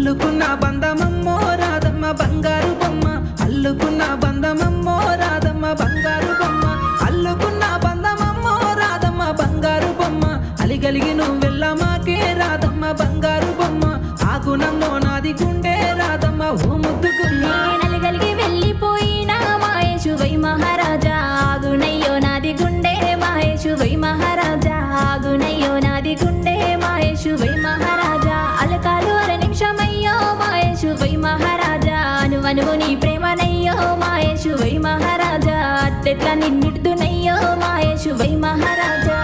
అల్లుకున్న బంధమమ్మో రాధమ్మ బంగారు బొమ్మ అల్లుకున్న బంధమమ్మో రాధమ్మ బంగారు బొమ్మ అల్లుకున్న బంధమమ్మో రాధమ్మ బంగారు బొమ్మ అలిగలిగి నువ్వెల్ల మాకే రాధమ్మ బంగారు బొమ్మ ఆ గుణంలో నాది గుండె రాధమ్మ ఓ ముద్దు గుమ్మ నలగలిగి వెళ్ళిపోయిన మాయేషు వై మహారాజా ఆగునయ్యో నాది గుండె మాయేషు వై మహారాజా ఆగునయ్యో నాది గుండె మాయేషు వై మహారాజా అలకాలు అర నిమిషమయ్యో మాయేషు వై మహారాజా అనువనువు నీ ప్రేమనయ్యో మాయేషు వై మహారాజా అట్టెట్లా నిన్నిడుదునయ్యో మాయేషు వై మహారాజా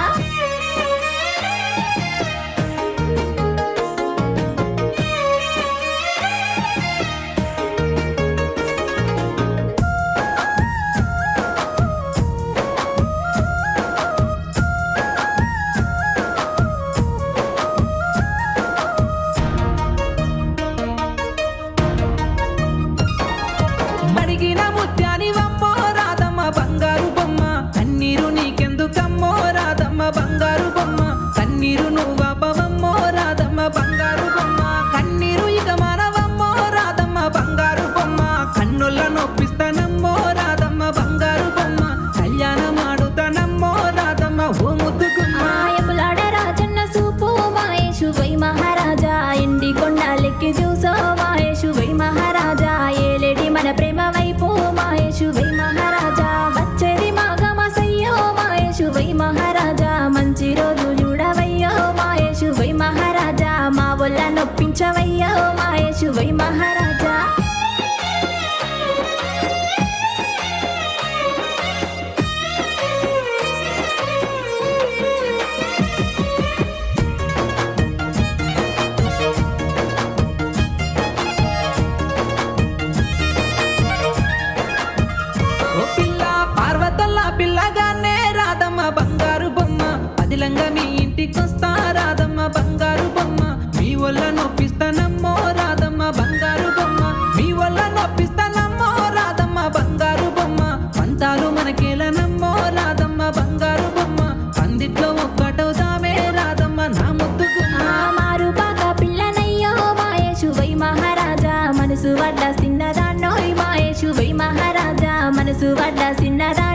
మడిగిన ముత్యాని వమ్మో రాధమ్మ బంగారు బొమ్మ కన్నీరు నీకెందుకమ్మో రాధమ్మ బంగారు బొమ్మ కన్నీరు నువ్వమ్మో రాధమ్మ బంగారు బొమ్మ కన్నీరు ఇక మనవమ్మో రాధమ్మ బంగారు బొమ్మ కన్నుల నొప్పిస్తానమ్మో రాధమ్మ బంగారు బొమ్మ కళ్యాణం ఆడుతానమ్మో రాధమ్మ ఓ ముద్దుగుమ్మ మాయములాడ రాజన్న సూపు మాయేషు వై మహారాజా ఎండి కొండాలెక్కి చూసో మాయేషు వై మహారాజా ఏలేడి మన ప్రేమ వైపు మాయేషు వై మహారాజా వచ్చేది మాఘమాసయ్యో మాయేషు వై మహారాజా మంచి రోజు చూడవయ్యో మాయేషు వై మహారాజా మా వల్ల నొప్పించవయ్యో మాయేషు వై మహారాజా ఓ పిల్ల పార్వతల్ల పిల్లగానే రాధమ్మ బంగారు బొమ్మ పదిలంగా మీ ఇంటికొస్తా రాధమ్మ బంగారు బొమ్మ మీ వల్ల నొప్పిస్తానమ్మో రాధమ్మ బంగారు బొమ్మ మీ వల్ల నొప్పిస్తానమ్మో రాధమ్మ బంగారు బొమ్మ పంతాలు మనకేలనమ్మో రాధమ్మ బంగారు బొమ్మ పందిట్లో ఒక్కటవుతామే రాధమ్మ నా ముద్దు గుమ్మ మారు పాక పిల్లనయ్యో మాయేషు వై మహారాజా మనసు వడ్డ సిన్నదాన్నోయ్ మాయేషు వై మహారాజా మనసు వడ్డ సిన్నదా